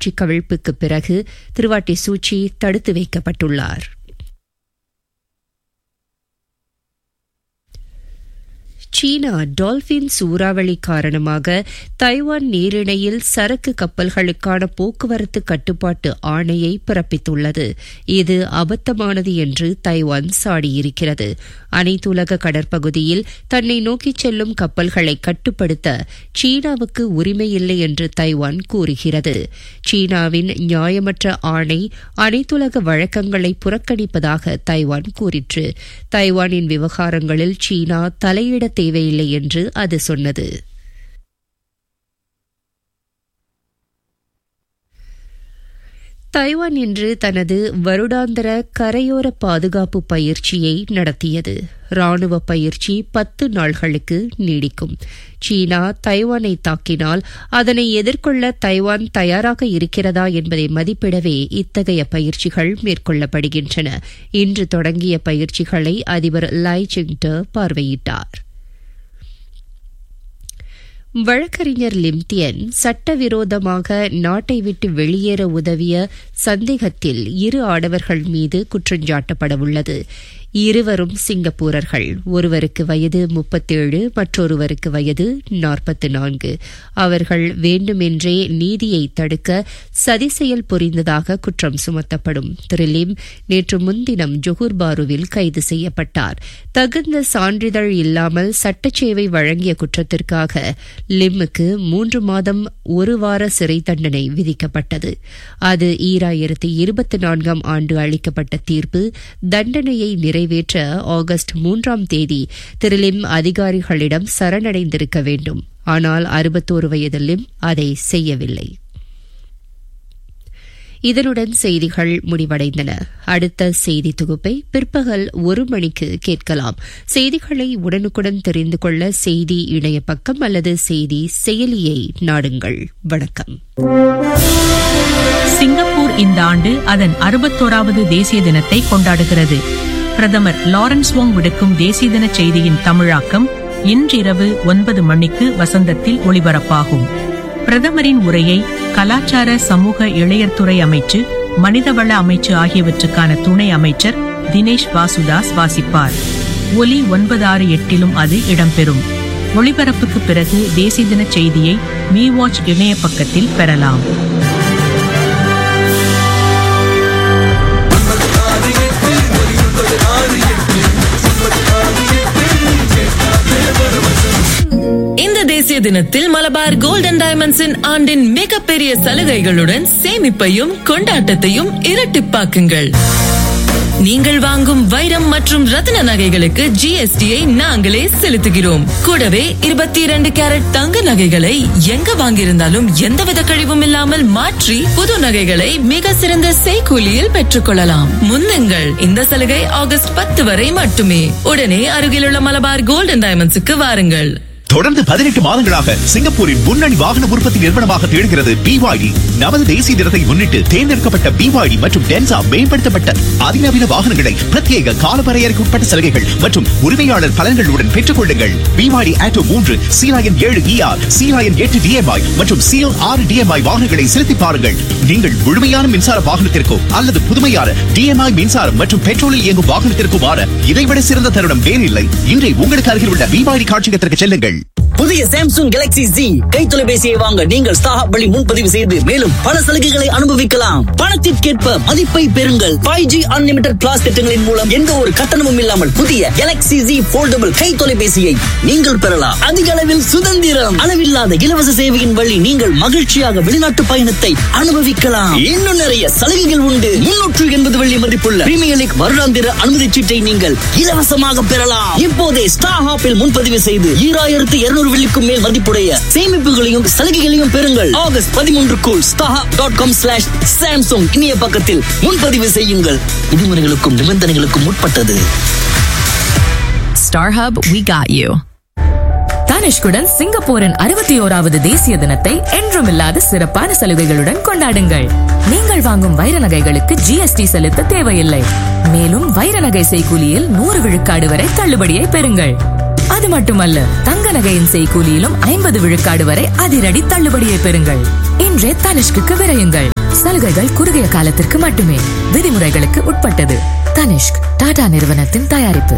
ஆட்சி கவிழ்ப்புக்கு பிறகு திருவாட்டி சூச்சி தடுத்து வைக்கப்பட்டுள்ளார் சீனா டால்பின் சூறாவளி காரணமாக தைவான் நீரிணையில் சரக்கு கப்பல்களுக்கான போக்குவரத்து கட்டுப்பாட்டு ஆணையை பிறப்பித்துள்ளது இது அபத்தமானது என்று தைவான் சாடியிருக்கிறது அனைத்துலக கடற்பகுதியில் தன்னை நோக்கிச் செல்லும் கப்பல்களை கட்டுப்படுத்த சீனாவுக்கு உரிமையில்லை என்று தைவான் கூறுகிறது சீனாவின் நியாயமற்ற ஆணை அனைத்துலக வழக்கங்களை புறக்கணிப்பதாக தைவான் கூறிற்று தைவானின் விவகாரங்களில் சீனா தலையிட தேவையில்லை என்று அது சொன்னது தைவான் இன்று தனது வருடாந்திர கரையோர பாதுகாப்பு பயிற்சியை நடத்தியது ராணுவ பயிற்சி பத்து நாள்களுக்கு நீடிக்கும் சீனா தைவானை தாக்கினால் அதனை எதிர்கொள்ள தைவான் தயாராக இருக்கிறதா என்பதை மதிப்பிடவே இத்தகைய பயிற்சிகள் மேற்கொள்ளப்படுகின்றன இன்று தொடங்கிய பயிற்சிகளை அதிபர் லாய் சிங்டர் பார்வையிட்டார் வழக்கறிஞர் லிம்தியன் சட்டவிரோதமாக நாட்டை விட்டு வெளியேற உதவிய சந்தேகத்தில் இரு ஆடவர்கள் மீது குற்றஞ்சாட்டப்படவுள்ளது இருவரும் சிங்கப்பூரர்கள் ஒருவருக்கு வயது முப்பத்தேழு மற்றொருவருக்கு வயது நாற்பத்தி நான்கு அவர்கள் வேண்டுமென்றே நீதியை தடுக்க சதி செயல் புரிந்ததாக குற்றம் சுமத்தப்படும் திரு லிம் நேற்று முன்தினம் ஜொஹூர் பாருவில் கைது செய்யப்பட்டார் தகுந்த சான்றிதழ் இல்லாமல் சட்டச்சேவை வழங்கிய குற்றத்திற்காக லிம்முக்கு மூன்று மாதம் ஒரு வார சிறை தண்டனை விதிக்கப்பட்டது அது ஈராயிரத்தி இருபத்தி நான்காம் ஆண்டு அளிக்கப்பட்ட தீர்ப்பு தண்டனையை நிறைவேற்ற ஆகஸ்ட் மூன்றாம் தேதி திரு லிம் அதிகாரிகளிடம் சரணடைந்திருக்க வேண்டும் ஆனால் அறுபத்தோரு வயது லிம் அதை செய்யவில்லை இதனுடன் செய்திகள் முடிவடைந்தன அடுத்த செய்தி தொகுப்பை பிற்பகல் ஒரு மணிக்கு கேட்கலாம் செய்திகளை உடனுக்குடன் தெரிந்து கொள்ள செய்தி இணைய பக்கம் அல்லது செய்தி செயலியை நாடுங்கள் வணக்கம் சிங்கப்பூர் இந்த ஆண்டு அதன் அறுபத்தோராவது தேசிய தினத்தை கொண்டாடுகிறது பிரதமர் லாரன்ஸ் வாங் விடுக்கும் தேசிய தின செய்தியின் தமிழாக்கம் இன்றிரவு ஒன்பது மணிக்கு வசந்தத்தில் ஒளிபரப்பாகும் பிரதமரின் உரையை கலாச்சார சமூக இளையர்துறை அமைச்சு மனிதவள அமைச்சு ஆகியவற்றுக்கான துணை அமைச்சர் தினேஷ் வாசுதாஸ் வாசிப்பார் ஒலி ஒன்பது ஆறு எட்டிலும் அது இடம்பெறும் ஒளிபரப்புக்கு பிறகு தேசிய தின செய்தியை மீ வாட்ச் இணைய பக்கத்தில் பெறலாம் இந்த தேசிய தினத்தில் மலபார் கோல்டன் டைமண்ட்ஸின் ஆண்டின் மிகப்பெரிய சலுகைகளுடன் சேமிப்பையும் கொண்டாட்டத்தையும் இரட்டிப்பாக்குங்கள் நீங்கள் வாங்கும் வைரம் மற்றும் ரத்தின நகைகளுக்கு ஜிஎஸ்டியை நாங்களே செலுத்துகிறோம் கூடவே இருபத்தி இரண்டு கேரட் தங்க நகைகளை எங்க வாங்கியிருந்தாலும் எந்தவித கழிவும் இல்லாமல் மாற்றி புது நகைகளை மிக சிறந்த செய்கூலியில் பெற்றுக்கொள்ளலாம் முந்துங்கள் இந்த சலுகை ஆகஸ்ட் பத்து வரை மட்டுமே உடனே அருகிலுள்ள மலபார் கோல்டன் டைமண்ட்ஸுக்கு வாருங்கள் தொடர்ந்து பதினெட்டு மாதங்களாக சிங்கப்பூரின் முன்னணி வாகன உற்பத்தி நிறுவனமாக திகழ்கிறது பிவாய்டி நமது தேசிய தினத்தை முன்னிட்டு தேர்ந்தெடுக்கப்பட்ட பிவாய்டி மற்றும் டென்சா மேம்படுத்தப்பட்ட அதிநவீன வாகனங்களை பிரத்யேக காலவரையறைக்கு உட்பட்ட சலுகைகள் மற்றும் உரிமையாளர் பலன்களுடன் பெற்றுக் கொள்ளுங்கள் பிவாய்டி ஆட்டோ மூன்று சீலாயன் ஏழு இஆர் சீலாயன் எட்டு டிஎம்ஐ மற்றும் சிஎல் ஆறு டிஎம்ஐ வாகனங்களை செலுத்தி பாருங்கள் நீங்கள் முழுமையான மின்சார வாகனத்திற்கோ அல்லது புதுமையான டிஎம்ஐ மின்சாரம் மற்றும் பெட்ரோலில் இயங்கும் வாகனத்திற்கோ மாற இதைவிட சிறந்த தருணம் வேறில்லை இன்றை உங்களுக்கு அருகில் உள்ள பிவாய்டி காட்சியகத்திற்கு செல்லுங்கள் புதிய சாம்சங் கேலக்ஸி Z கை தொலைபேசியை வாங்க நீங்கள் ஸ்டாஹப் வழி முன்பதிவு செய்து மேலும் பல சலுகைகளை அனுபவிக்கலாம் பணத்திற்கேற்ப மதிப்பை பெறுங்கள் ஃபைவ் ஜி அன்லிமிடெட் பிளாஸ் திட்டங்களின் மூலம் எந்த ஒரு கட்டணமும் இல்லாமல் புதிய கேலக்ஸி Z போல்டபிள் கை தொலைபேசியை நீங்கள் பெறலாம் அதிக அளவில் சுதந்திரம் அளவில்லாத இலவச சேவையின் வழி நீங்கள் மகிழ்ச்சியாக வெளிநாட்டு பயணத்தை அனுபவிக்கலாம் இன்னும் நிறைய சலுகைகள் உண்டு முன்னூற்று எண்பது வெள்ளி மதிப்புள்ள பிரீமியர் லீக் வருடாந்திர அனுமதி சீட்டை நீங்கள் இலவசமாக பெறலாம் இப்போதே ஸ்டார் ஹாப்பில் முன்பதிவு செய்து ஈராயிரத்து இருநூறு வெள்ளிக்கும் மேல் மதிப்புடைய சேமிப்புகளையும் சலுகைகளையும் பெறுங்கள் ஆகஸ்ட் பதிமூன்றுக்குள் ஸ்டாஹா டாட் காம் ஸ்லாஷ் சாம்சங் இணைய பக்கத்தில் முன்பதிவு செய்யுங்கள் விதிமுறைகளுக்கும் நிபந்தனைகளுக்கும் உட்பட்டது StarHub, we got you. தனுஷ்குடன் சிங்கப்பூரின் அறுபத்தி ஓராவது தேசிய தினத்தை என்றுமில்லாத சிறப்பான சலுகைகளுடன் கொண்டாடுங்கள் நீங்கள் வாங்கும் வைர நகைகளுக்கு ஜிஎஸ்டி செலுத்த தேவையில்லை மேலும் வைர நகை செய்கூலியில் நூறு விழுக்காடு வரை தள்ளுபடியை பெறுங்கள் அது மட்டுமல்ல தங்க நகையின் செய்கூலியிலும் ஐம்பது விழுக்காடு வரை அதிரடி தள்ளுபடியை பெறுங்கள் இன்றே தனுஷ்குக்கு விரையுங்கள் சலுகைகள் குறுகிய காலத்திற்கு மட்டுமே விதிமுறைகளுக்கு உட்பட்டது தனிஷ்க் டாடா நிறுவனத்தின் தயாரிப்பு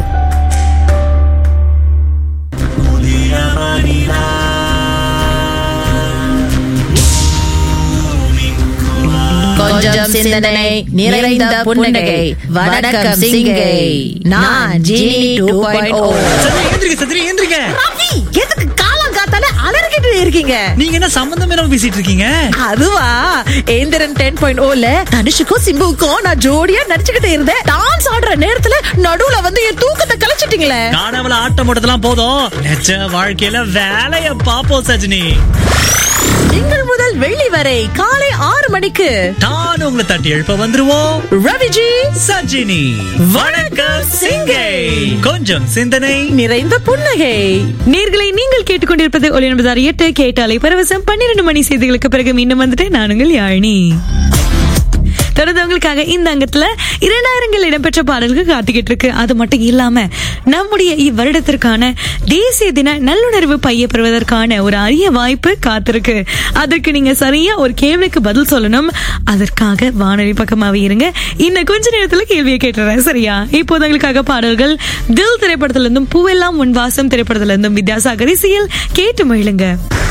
கொஞ்சம் சிந்தனை நிறைந்த புன்னகை வணக்கம் சிங்கை நான் ஜீனி டூ பாயிண்ட் ஓ எந்திரிக்க சத்ரி எந்திரிக்க எதுக்கு காலம் காத்தால அலறிக்கிட்டு இருக்கீங்க நீங்க என்ன சம்பந்தம் இல்லாம பேசிட்டு இருக்கீங்க அதுவா ஏந்திரன் டென் பாயிண்ட் ஓல தனுஷுக்கும் சிம்புவுக்கும் நான் ஜோடியா நடிச்சுக்கிட்டு இருந்தேன் டான்ஸ் ஆடுற நேரத்துல நடுவுல வந்து என் தூக்கத்தை கலைச்சிட்டீங்களே காணவள ஆட்டம் ஓட்டதெல்லாம் போதும் நிஜ வாழ்க்கையில வேலைய பாப்போம் சஜினி திங்கள் முதல் வெள்ளி வரை காலை ஆறு மணிக்கு நான் உங்களை தட்டி எழுப்ப வந்துருவோம் ரவிஜி சஜினி வணக்கம் சிங்கை கொஞ்சம் சிந்தனை நிறைந்த புன்னகை நேர்களை நீங்கள் கேட்டுக்கொண்டிருப்பது ஒளி என்பதார் எட்டு கேட்டாலை பரவசம் பன்னிரண்டு மணி செய்திகளுக்கு பிறகு மீண்டும் வந்துட்டு நான் உங்கள் யாழினி தொடர்ந்து உங்களுக்காக இந்த அங்கத்துல இரண்டாயிரங்கள் இடம்பெற்ற பாடல்கள் காத்துக்கிட்டு இருக்கு அது மட்டும் இல்லாம நம்முடைய இவ்வருடத்திற்கான தேசிய தின நல்லுணர்வு பைய பெறுவதற்கான ஒரு அரிய வாய்ப்பு காத்திருக்கு அதற்கு நீங்க சரியா ஒரு கேள்விக்கு பதில் சொல்லணும் அதற்காக வானொலி பக்கமாவே இருங்க இன்னும் கொஞ்ச நேரத்துல கேள்வியை கேட்டுறேன் சரியா இப்போது உங்களுக்காக பாடல்கள் தில் திரைப்படத்துல இருந்தும் பூவெல்லாம் உன் வாசம் திரைப்படத்துல இருந்தும் வித்யாசாகர் இசையில் கேட்டு மகிழுங்க